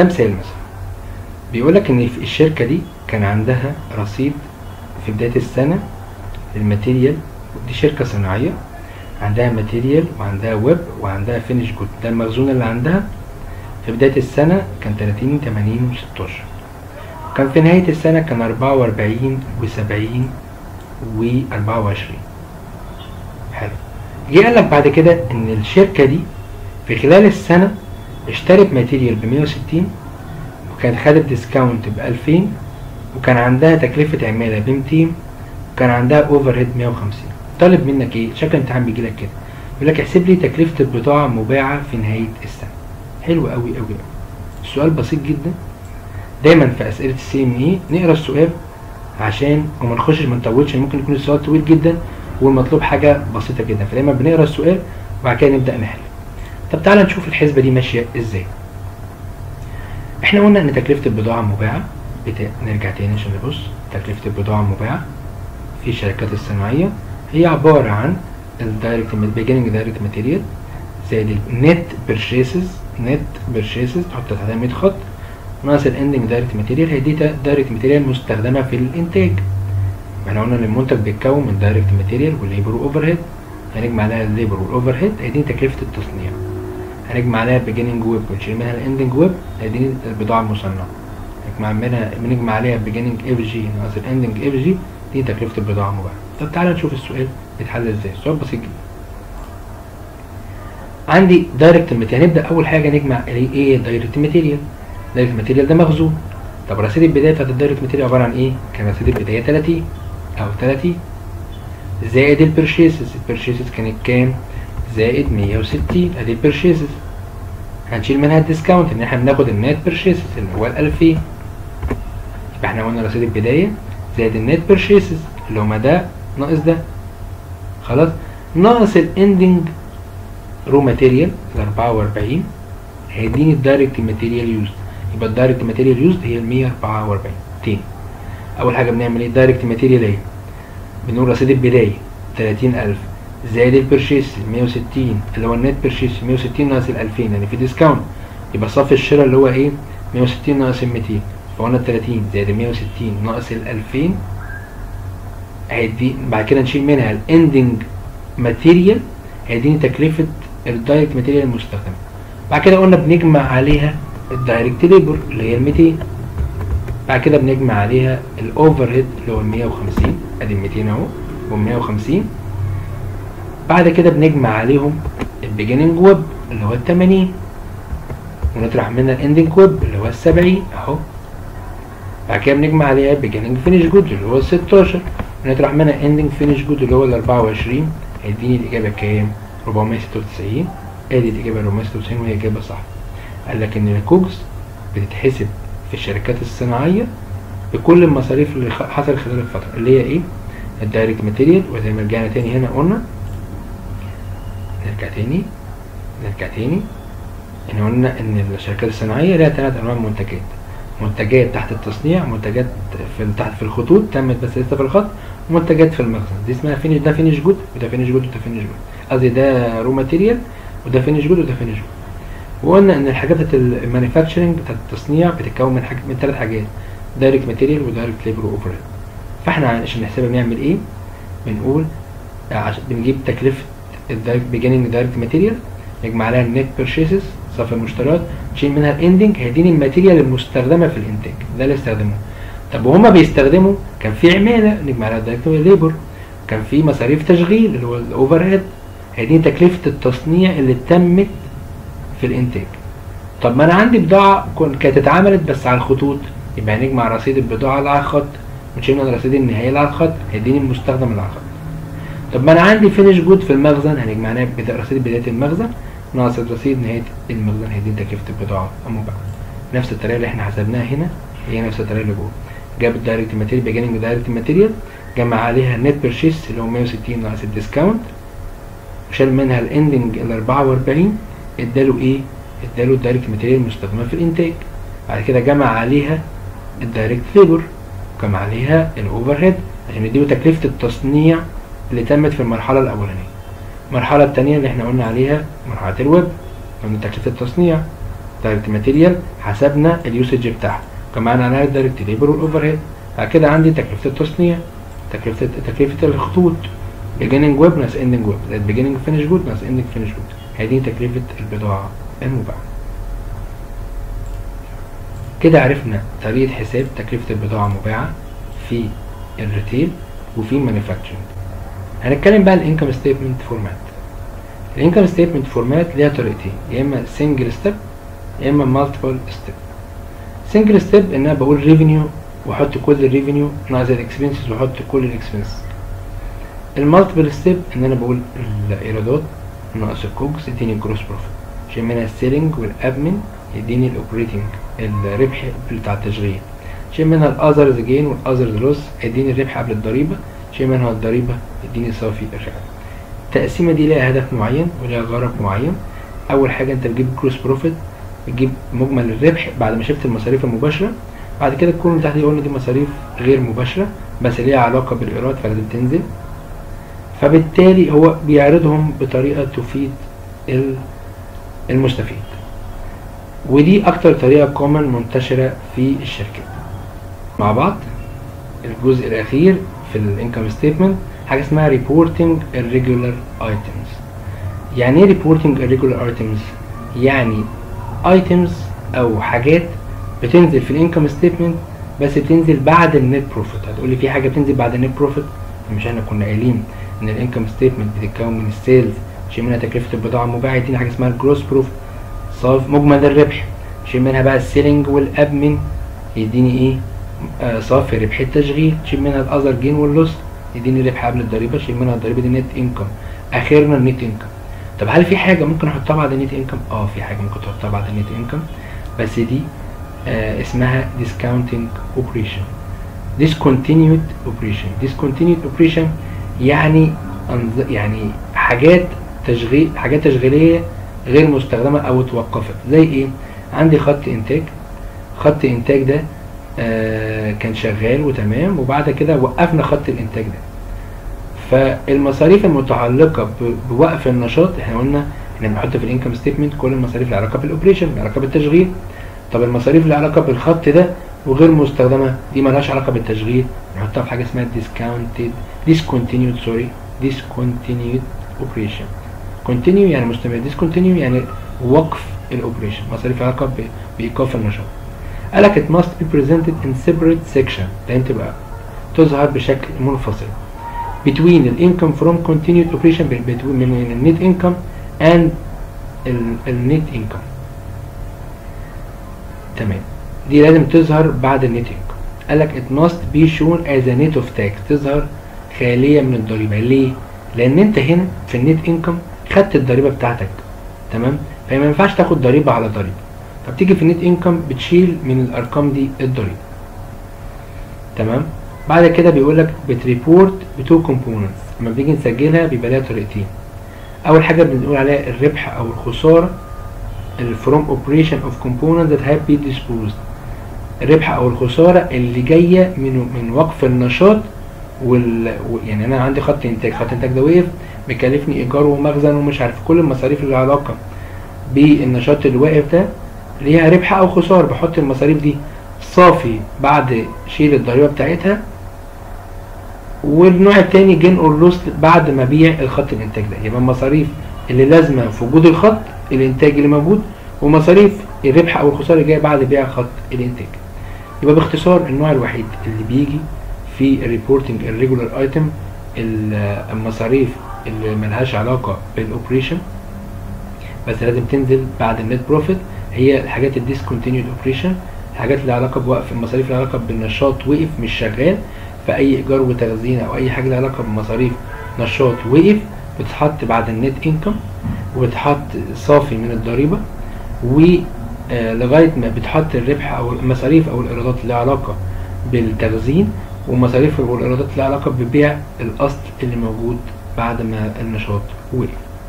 ده مثال مثلا بيقول لك ان في الشركه دي كان عندها رصيد في بدايه السنه للماتيريال دي شركه صناعيه عندها ماتيريال وعندها ويب وعندها فينش جود ده المخزون اللي عندها في بدايه السنه كان 30 80 و16 كان في نهايه السنه كان 44 و70 و24 حلو جه قال لك بعد كده ان الشركه دي في خلال السنه اشترت ماتيريال ب 160 وكانت خدت ديسكاونت ب 2000 وكان عندها تكلفه عماله ب 200 وكان عندها اوفر هيد 150 طالب منك ايه شكل الامتحان بيجي لك كده يقول لك احسب لي تكلفه البضاعه المباعه في نهايه السنه حلو قوي قوي قوي السؤال بسيط جدا دايما في اسئله السي ام اي نقرا السؤال عشان وما نخشش ما نطولش ممكن يكون السؤال طويل جدا والمطلوب حاجه بسيطه جدا فدايما بنقرا السؤال وبعد كده نبدا نحل طب تعالى نشوف الحسبه دي ماشيه ازاي احنا قلنا ان تكلفه البضاعه المباعه بتا... نرجع تاني عشان نبص تكلفه البضاعه المباعه في الشركات الصناعيه هي عباره عن الدايركت بيجيننج دايركت ماتيريال زائد النت بيرشيسز نت بيرشيسز تحط تحتها 100 خط ناقص الاندنج دايركت ماتيريال هي دي دايركت ماتيريال مستخدمه في الانتاج احنا قلنا ان المنتج بيتكون من دايركت ماتيريال والليبر واوفر هيد هنجمع عليها الليبر والاوفر هيد هي دي تكلفه التصنيع هنجمع عليها بيجيننج ويب ونشيل منها الاندنج ويب هي دي البضاعه المصنعه نجمع منها بنجمع عليها بيجيننج اف جي ناقص الاندنج اف جي دي تكلفه البضاعه المباعه طب تعالى نشوف السؤال بيتحل ازاي السؤال بسيط جدا عندي دايركت ماتيريال هنبدا اول حاجه نجمع ايه دايركت ماتيريال دايركت ماتيريال ده مخزون طب رصيد البدايه بتاعت الدايركت ماتيريال عباره عن ايه كان رصيد البدايه 30 او 30 زائد البرشيسز البرشيسز كانت كام زائد 160 ادي البرشيسز هنشيل منها الديسكاونت ان احنا بناخد النت بيرشيسز اللي هو ال 2000 يبقى احنا قلنا رصيد البدايه زائد النت بيرشيسز اللي هما ده ناقص ده خلاص ناقص الاندنج رو ماتيريال ال 44 هيديني الدايركت ماتيريال يوز يبقى الدايركت ماتيريال يوز هي ال 144 تاني اول حاجه بنعمل ايه الدايركت ماتيريال ايه بنقول رصيد البدايه 30000 زائد البرشيس 160 اللي هو النت برشيس 160 ناقص ال 2000 يعني في ديسكاونت يبقى صافي الشراء اللي هو ايه 160 ناقص ال 200 فقلنا 30 زائد ال 160 ناقص ال 2000 هيدي بعد كده نشيل منها الاندنج ماتيريال هيديني تكلفه الدايركت ماتيريال المستخدمه بعد كده قلنا بنجمع عليها الدايركت ليبر اللي هي ال 200 بعد كده بنجمع عليها الاوفر هيد اللي هو ال 150 ادي ال 200 اهو وال 150 بعد كده بنجمع عليهم البيجننج ويب اللي هو ال 80 ونطرح منها الاندنج ويب اللي هو ال 70 اهو بعد كده بنجمع عليها البيجننج فينش جود اللي هو ال 16 ونطرح منها اندنج فينش جود اللي هو ال 24 هيديني الاجابه كام 496 ادي الاجابه 496 وهي اجابه صح قال لك ان الكوكس بتتحسب في الشركات الصناعيه بكل المصاريف اللي حصلت خلال الفتره اللي هي ايه الدايركت ماتيريال وزي ما رجعنا تاني هنا قلنا نرجع تاني نرجع تاني احنا قلنا ان الشركات الصناعيه لها ثلاث انواع من المنتجات منتجات تحت التصنيع منتجات في تحت في الخطوط تمت بس لسه في الخط منتجات في المخزن دي اسمها فينش ده فينش جود وده فينش جود وده فينش جود قصدي ده رو ماتيريال وده فينش جود وده فينش جود وقلنا ان الحاجات بتاعت المانيفاكتشرنج بتاعت التصنيع بتتكون من حاجة من ثلاث حاجات دايركت ماتيريال ودايركت ليبر واوفر فاحنا عشان نحسبها بنعمل ايه بنقول عشان بنجيب تكلفه الدايركت بيجيننج دايركت ماتيريال نجمع عليها النت بيرشيسز صافي المشتريات نشيل منها الاندنج هيديني الماتيريال المستخدمه في الانتاج ده اللي استخدموه طب وهما بيستخدموا كان في عماله نجمع عليها دايركت ليبر كان في مصاريف تشغيل اللي هو الاوفر هيد هيديني تكلفه التصنيع اللي تمت في الانتاج طب ما انا عندي بضاعه كانت اتعملت بس على الخطوط يبقى هنجمع رصيد البضاعه اللي على الخط ونشيل من الرصيد النهائي اللي على الخط هيديني المستخدم اللي على الخط طب ما انا عندي فينش جود في المخزن هنجمع عليها رصيد بدايه المخزن ناقص رصيد نهايه المخزن هيديني تكلفه البضاعه المباعه نفس الطريقه اللي احنا حسبناها هنا هي نفس الطريقه اللي جوه جاب الدايركت ماتيريال بيجيننج دايركت ماتيريال جمع عليها النت بيرشيس اللي هو 160 ناقص الديسكاونت شال منها الاندنج ال 44 اداله ايه؟ اداله الدايركت ماتيريال المستخدمه في الانتاج بعد كده جمع عليها الدايركت ليبر جمع عليها الاوفر هيد عشان يديله تكلفه التصنيع اللي تمت في المرحله الاولانيه المرحله الثانيه اللي احنا قلنا عليها مرحله الويب قلنا تكلفه التصنيع دايركت ماتيريال حسبنا اليوسج بتاعها كان معانا عليها الدايركت ليبر والاوفر هيد بعد كده عندي تكلفه التصنيع تكلفه تكلفه الخطوط beginning web ناقص ending web زائد beginning finish good ناقص ending finish good هذه تكلفه البضاعه المباعه كده عرفنا طريقه حساب تكلفه البضاعه المباعه في الريتيل وفي المانيفاكتشرنج هنتكلم بقى الانكم ستيتمنت فورمات الانكم ستيتمنت فورمات ليها طريقتين يا اما سنجل ستيب يا اما مالتيبل ستيب سنجل ستيب ان انا بقول ريفينيو واحط كل الريفينيو ناقص الاكسبنسز واحط كل الاكسبنسز المالتيبل ستيب ان انا بقول الايرادات ناقص الكوكس يديني الجروس بروفيت شيل منها السيلينج والادمن يديني الاوبريتنج الربح بتاع التشغيل شيل منها الاذرز جين والاذرز لوس يديني الربح قبل الضريبه شيل منها الضريبه يديني صافي الربح التقسيمه دي ليها هدف معين وليها غرض معين اول حاجه انت بتجيب جروس بروفيت بتجيب مجمل الربح بعد ما شفت المصاريف المباشره بعد كده الكون اللي تحت دي قلنا دي مصاريف غير مباشره بس ليها علاقه بالايراد فلازم تنزل فبالتالي هو بيعرضهم بطريقه تفيد المستفيد ودي اكتر طريقه كومن منتشره في الشركات مع بعض الجزء الاخير في الانكم ستيتمنت حاجه اسمها ريبورتنج irregular ايتمز يعني ايه ريبورتنج irregular ايتمز يعني ايتمز او حاجات بتنزل في الانكم ستيتمنت بس بتنزل بعد النت بروفيت هتقولي في حاجه بتنزل بعد النت بروفيت مش احنا كنا قايلين ان الانكم ستيتمنت بتتكون من السيلز شيل منها تكلفه البضاعه المباعه يدينا حاجه اسمها الجروس بروفيت صافي مجمل الربح شيل منها بقى السيلينج والادمن يديني ايه آه صافي ربح التشغيل شيل منها الاذر جين واللوس يديني ربح قبل الضريبه شيل منها الضريبه دي نت انكم اخرنا النت انكم طب هل في حاجه ممكن احطها بعد النت انكم اه في حاجه ممكن تحطها بعد النت انكم بس دي آه اسمها discounting operation discontinued operation discontinued operation يعني يعني حاجات تشغيل حاجات تشغيليه غير مستخدمه او اتوقفت زي ايه عندي خط انتاج خط انتاج ده آه كان شغال وتمام وبعد كده وقفنا خط الانتاج ده فالمصاريف المتعلقه بوقف النشاط احنا قلنا احنا بنحط في الانكم ستيتمنت كل المصاريف اللي علاقه بالاوبريشن اللي علاقه بالتشغيل طب المصاريف اللي علاقه بالخط ده وغير مستخدمه دي مالهاش علاقه بالتشغيل نحطها في حاجه اسمها discounted discontinued sorry discontinued operation continue يعني مستمر discontinue يعني وقف الاوبريشن مصاريف علاقه بايقاف النشاط قالك it must be presented in separate section لان تبقى تظهر بشكل منفصل between the income from continued operation between من net income and ال net income تمام دي لازم تظهر بعد النت انكم قالك it must be shown as a net of tax تظهر خالية من الضريبة ليه؟ لأن أنت هنا في النت انكم خدت الضريبة بتاعتك تمام؟ فما ينفعش تاخد ضريبة على ضريبة فبتيجي في النت انكم بتشيل من الأرقام دي الضريبة تمام؟ بعد كده بيقول لك بتريبورت بتو كومبوننتس لما بنيجي نسجلها بيبقى لها طريقتين أول حاجة بنقول عليها الربح أو الخسارة from operation of components that have been disposed الربح او الخساره اللي جايه من من وقف النشاط وال يعني انا عندي خط انتاج خط انتاج ده وقف مكلفني ايجار ومخزن ومش عارف كل المصاريف اللي علاقه بالنشاط اللي واقف ده ليها ربح او خساره بحط المصاريف دي صافي بعد شيل الضريبه بتاعتها والنوع التاني جين اور لوس بعد ما بيع الخط الانتاج ده يبقى المصاريف اللي لازمه في وجود الخط الانتاج اللي موجود ومصاريف الربح او الخساره اللي جايه بعد بيع خط الانتاج يبقى باختصار النوع الوحيد اللي بيجي في الريبورتنج الريجولار ايتم المصاريف اللي ملهاش علاقه بالاوبريشن بس لازم تنزل بعد النت بروفيت هي الحاجات الديسكونتينيود اوبريشن الحاجات اللي علاقه بوقف المصاريف اللي علاقه بالنشاط وقف مش شغال فاي ايجار وتخزين او اي حاجه لها علاقه بمصاريف نشاط وقف بتتحط بعد النت انكم وبتحط صافي من الضريبه ولغايه ما بتحط الربح او المصاريف او الايرادات اللي علاقه بالتخزين ومصاريف والايرادات اللي علاقه ببيع الاصل اللي موجود بعد ما النشاط وقف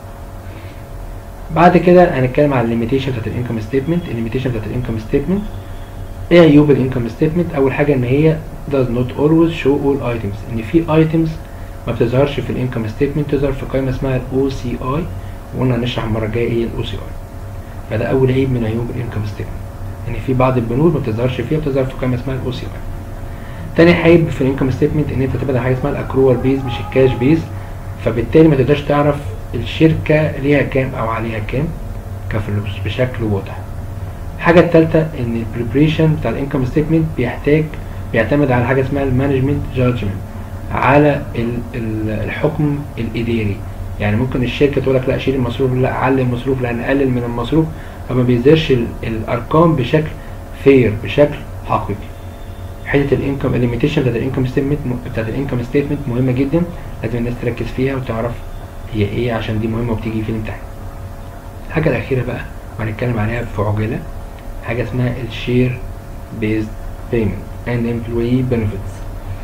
بعد كده هنتكلم على الليميتيشن بتاعت الانكم ستيتمنت الليميتيشن بتاعت الانكم ستيتمنت ايه عيوب الانكم ستيتمنت اول حاجه ان هي does not always show all items ان في items ما بتظهرش في الانكم ستيتمنت تظهر في قائمه اسمها الاو سي اي وقلنا هنشرح المره الجايه ايه الاو سي اي فده اول عيب من عيوب الانكم ستيتمنت ان في بعض البنود ما بتظهرش فيها بتظهر في قائمه اسمها الاو سي اي تاني عيب في الانكم ستيتمنت ان انت تبدا حاجه اسمها الاكروال بيز مش الكاش بيز فبالتالي ما تقدرش تعرف الشركه ليها كام او عليها كام كفلوس بشكل واضح الحاجه الثالثه ان البريبريشن بتاع الانكم ستيتمنت بيحتاج بيعتمد على حاجه اسمها المانجمنت جادجمنت على ال- ال- الحكم الاداري يعني ممكن الشركه تقول لك لا شيل المصروف لا علي المصروف لا نقلل من المصروف فما بيظهرش ال- الارقام بشكل فير بشكل حقيقي حته الانكم الليميتيشن بتاعت الانكم ستيتمنت بتاعت الانكم ستيتمنت مهمه جدا لازم الناس تركز فيها وتعرف هي ايه عشان دي مهمه وبتيجي في الامتحان الحاجه الاخيره بقى وهنتكلم عليها في عجاله حاجه اسمها الشير بيزد بيمنت اند امبلوي بنفيتس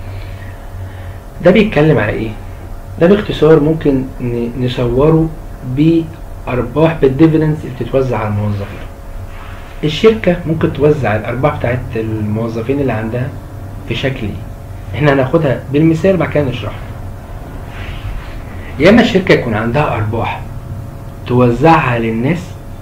ده بيتكلم على ايه ده باختصار ممكن ن- نصوره بارباح بالديفيدنز اللي بتتوزع على الموظفين الشركه ممكن توزع الارباح بتاعت الموظفين اللي عندها في شكل ايه احنا هناخدها بالمثال بعد كده نشرحها يا اما الشركه يكون عندها ارباح توزعها للناس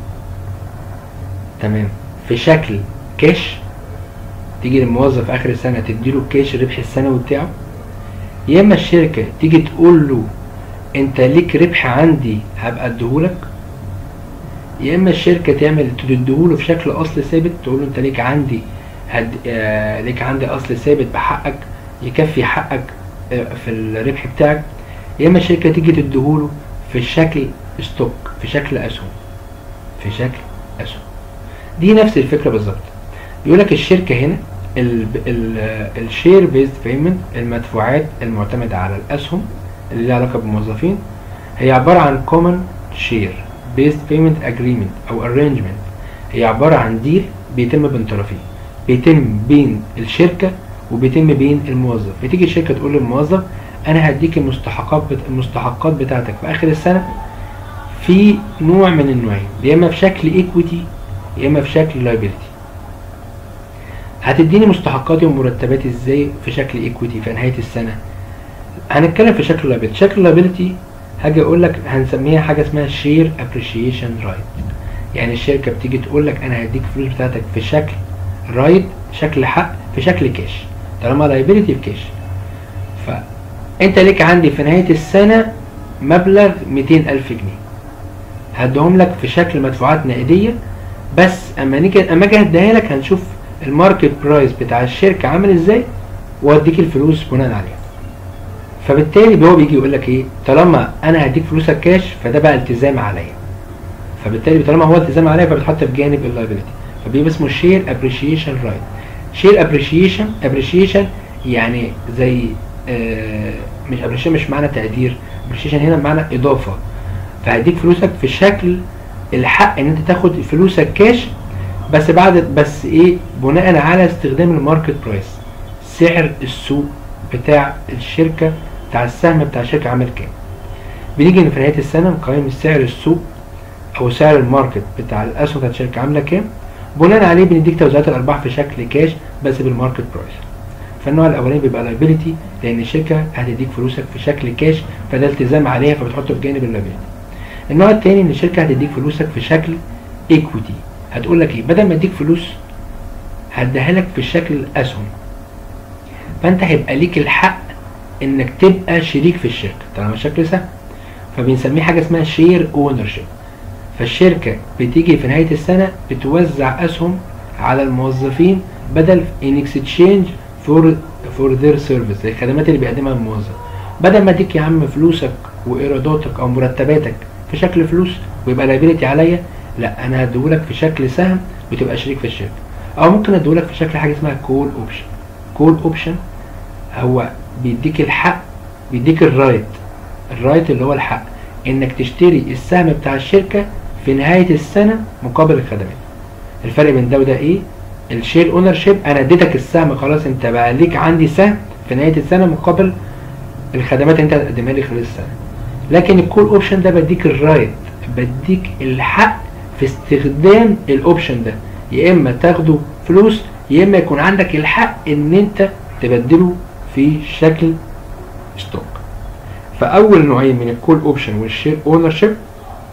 تمام في شكل كاش تيجي للموظف اخر السنه تديله الكاش الربح السنوي بتاعه يا اما الشركه تيجي تقول له انت ليك ربح عندي هبقى اديهولك يا اما الشركه تعمل تديهوله في شكل اصل ثابت تقول له انت ليك عندي هد... آه ليك عندي اصل ثابت بحقك يكفي حقك آه في الربح بتاعك يا اما الشركه تيجي تديهوله في شكل ستوك في شكل اسهم في شكل اسهم دي نفس الفكره بالظبط بيقول لك الشركه هنا الشير بيزد بيمنت المدفوعات المعتمده على الاسهم اللي لها علاقه بالموظفين هي عباره عن كومن شير بيزد بيمنت اجريمنت او ارينجمنت هي عباره عن ديل بيتم بين طرفين بيتم بين الشركه وبيتم بين الموظف بتيجي الشركه تقول للموظف انا هديك المستحقات بت... المستحقات بتاعتك في اخر السنه في نوع من النوعين يا اما في شكل ايكويتي يا اما في شكل لايبيلتي هتديني مستحقاتي ومرتباتي ازاي في شكل ايكويتي في نهايه السنه هنتكلم في شكل لايبيلتي شكل لايبيلتي هاجي اقول لك هنسميها حاجه اسمها شير ابريشيشن رايت يعني الشركه بتيجي تقول لك انا هديك فلوس بتاعتك في شكل رايت شكل حق في شكل كاش طالما لايبيلتي بكاش فانت ليك عندي في نهايه السنه مبلغ 200000 جنيه هديهم لك في شكل مدفوعات نقديه بس اما نيجي اما اجي اديها لك هنشوف الماركت برايس بتاع الشركه عامل ازاي واديك الفلوس بناء عليها فبالتالي هو بيجي يقول لك ايه طالما انا هديك فلوسك كاش فده بقى التزام عليا فبالتالي طالما هو التزام عليا فبتحط في جانب اللايبيلتي فبيبقى اسمه شير ابريشيشن رايت شير ابريشيشن ابريشيشن يعني زي آه مش ابريشيشن مش معنى تقدير ابريشيشن هنا بمعنى اضافه فهديك فلوسك في شكل الحق ان انت تاخد فلوسك كاش بس بعد بس ايه بناء على استخدام الماركت برايس سعر السوق بتاع الشركه بتاع السهم بتاع الشركه عامل كام بنيجي في نهايه السنه نقيم سعر السوق او سعر الماركت بتاع الاسهم بتاعت الشركه عامله كام بناء عليه بنديك توزيعات الارباح في شكل كاش بس بالماركت برايس فالنوع الاولاني بيبقى لايبيلتي لان الشركه هتديك فلوسك في شكل كاش فده التزام عليها فبتحطه في جانب اللايبيلتي النوع الثاني ان الشركه هتديك فلوسك في شكل ايكويتي هتقول لك ايه بدل ما اديك فلوس هديها لك في شكل اسهم فانت هيبقى ليك الحق انك تبقى شريك في الشركه طالما شكل سهم فبنسميه حاجه اسمها شير اونر شيب فالشركه بتيجي في نهايه السنه بتوزع اسهم على الموظفين بدل ان اكسشينج فور فور ذير سيرفيس الخدمات اللي بيقدمها الموظف بدل ما اديك يا عم فلوسك وايراداتك او مرتباتك في شكل فلوس ويبقى لايبيلتي عليا لا انا هديهولك في شكل سهم وتبقى شريك في الشركه او ممكن اديهولك في شكل حاجه اسمها كول اوبشن كول اوبشن هو بيديك الحق بيديك الرايت الرايت اللي هو الحق انك تشتري السهم بتاع الشركه في نهايه السنه مقابل الخدمات الفرق بين ده وده ايه الشير اونر شيب انا اديتك السهم خلاص انت بقى ليك عندي سهم في نهايه السنه مقابل الخدمات انت هتقدمها لي خلال السنه لكن الكول اوبشن ده بديك الرايت بديك الحق في استخدام الاوبشن ده يا اما تاخده فلوس يا اما يكون عندك الحق ان انت تبدله في شكل ستوك فاول نوعين من الكول اوبشن والشير اونر شيب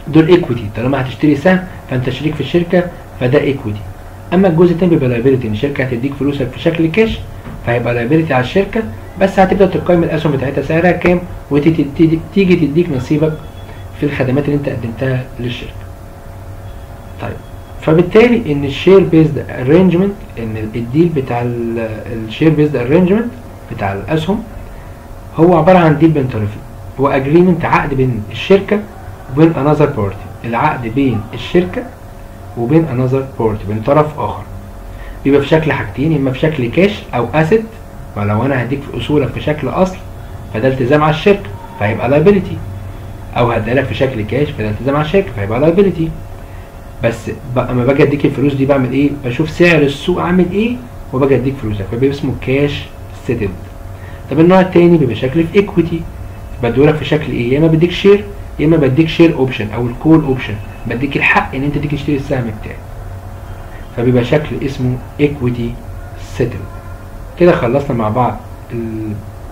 دول ايكويتي طالما هتشتري سهم فانت شريك في الشركه فده ايكويتي اما الجزء التاني بيبقى لايبيلتي ان الشركه هتديك فلوسك في شكل كاش فهيبقى لايبيلتي على الشركه بس هتبدا تقيم الاسهم بتاعتها سعرها كام وتيجي تديك نصيبك في الخدمات اللي انت قدمتها للشركه طيب فبالتالي ان الشير بيزد ارينجمنت ان الديل بتاع الشير بيزد ارينجمنت بتاع الاسهم هو عباره عن ديل بين طرفين هو اجريمنت عقد بين الشركه وبين انذر بارتي العقد بين الشركه وبين انذر بارتي بين طرف اخر بيبقى في شكل حاجتين اما في شكل كاش او اسيت ولو انا هديك في اصولك في شكل اصل فده التزام على الشركه فهيبقى لايبيليتي او هديلك في شكل كاش فده التزام على الشركه فهيبقى لايبيليتي بس اما باجي اديك الفلوس دي بعمل ايه بشوف سعر السوق عامل ايه وباجي اديك فلوسك فبيبقى اسمه كاش سيتلد طب النوع التاني بيبقى شكل في ايكويتي بديهولك في شكل ايه يا اما بديك شير يا اما بديك شير اوبشن او الكول اوبشن بديك الحق ان انت تيجي تشتري السهم بتاعي فبيبقى شكل اسمه ايكويتي سيتل كده خلصنا مع بعض ال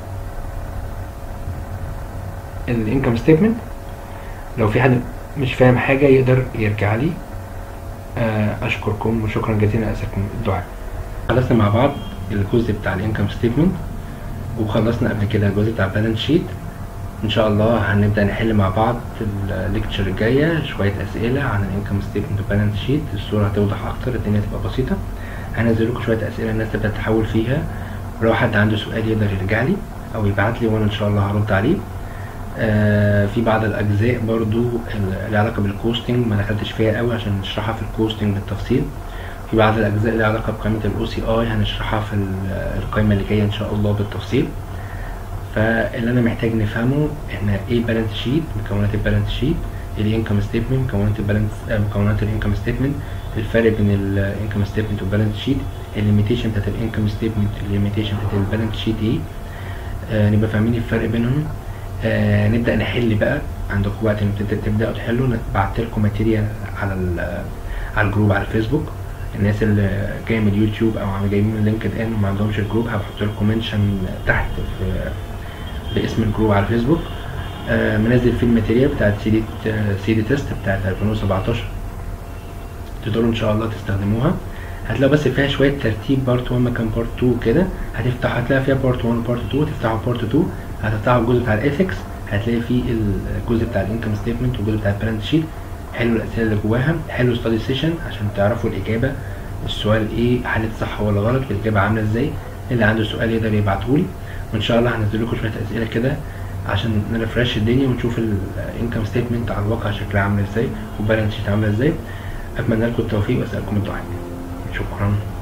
الانكم ستيتمنت لو في حد مش فاهم حاجه يقدر يرجع لي اشكركم وشكرا جزيلا اسفكم الدعاء خلصنا مع بعض الجزء بتاع الانكم ستيتمنت وخلصنا قبل كده الجزء بتاع البالانس شيت ان شاء الله هنبدا نحل مع بعض في الليكتشر الجايه شويه اسئله عن الانكم ستيتمنت والبالانس شيت الصوره هتوضح اكتر الدنيا تبقى بسيطه هنزل لكم شويه اسئله الناس تبدا تحول فيها ولو حد عنده سؤال يقدر يرجع لي او يبعت لي وانا ان شاء الله هرد عليه آه في بعض الاجزاء برضو اللي علاقه بالكوستنج ما دخلتش فيها قوي عشان نشرحها في الكوستنج بالتفصيل في بعض الاجزاء اللي علاقه بقائمه الاو سي اي هنشرحها في القائمه اللي جايه ان شاء الله بالتفصيل فاللي انا محتاج نفهمه احنا ايه بالانس شيت مكونات البالانس شيت الانكم ستيتمنت مكونات البالانس مكونات الانكم ستيتمنت الفرق بين الانكم ستيتمنت والبالانس شيت الليميتيشن بتاعت الانكم ستيتمنت الليميتيشن بتاعت البالانس شيت ايه آه نبقى فاهمين الفرق بينهم آه نبدا نحل بقى عندكم وقت ان تبداوا تحلوا بعت لكم ماتيريال على على الجروب على الفيسبوك الناس اللي جايه من اليوتيوب او عم جايين من لينكد ان وما عندهمش الجروب هبحط لكم منشن تحت في باسم الجروب على الفيسبوك آه منزل فيه الماتيريال بتاعت سيدي آه سيدي تيست بتاعت 2017 تقدروا ان شاء الله تستخدموها هتلاقوا بس فيها شويه ترتيب بارت 1 مكان بارت 2 كده هتفتح هتلاقي فيها بارت 1 وبارت 2 تفتحوا بارت 2 هتفتحوا الجزء بتاع الاثكس هتلاقي فيه الجزء بتاع الانكم ستيتمنت والجزء بتاع البالانس شيت حلوا الاسئله اللي جواها حلوا ستادي سيشن عشان تعرفوا الاجابه السؤال ايه حلت صح ولا غلط والاجابه عامله ازاي اللي عنده سؤال يقدر يبعتهولي وان شاء الله هنزل لكم شويه اسئله كده عشان نرفرش الدنيا ونشوف الانكم ستيتمنت على الواقع شكلها عامل ازاي والبالانس شيت عامله ازاي اتمنى لكم التوفيق واسالكم الدعاء شكرا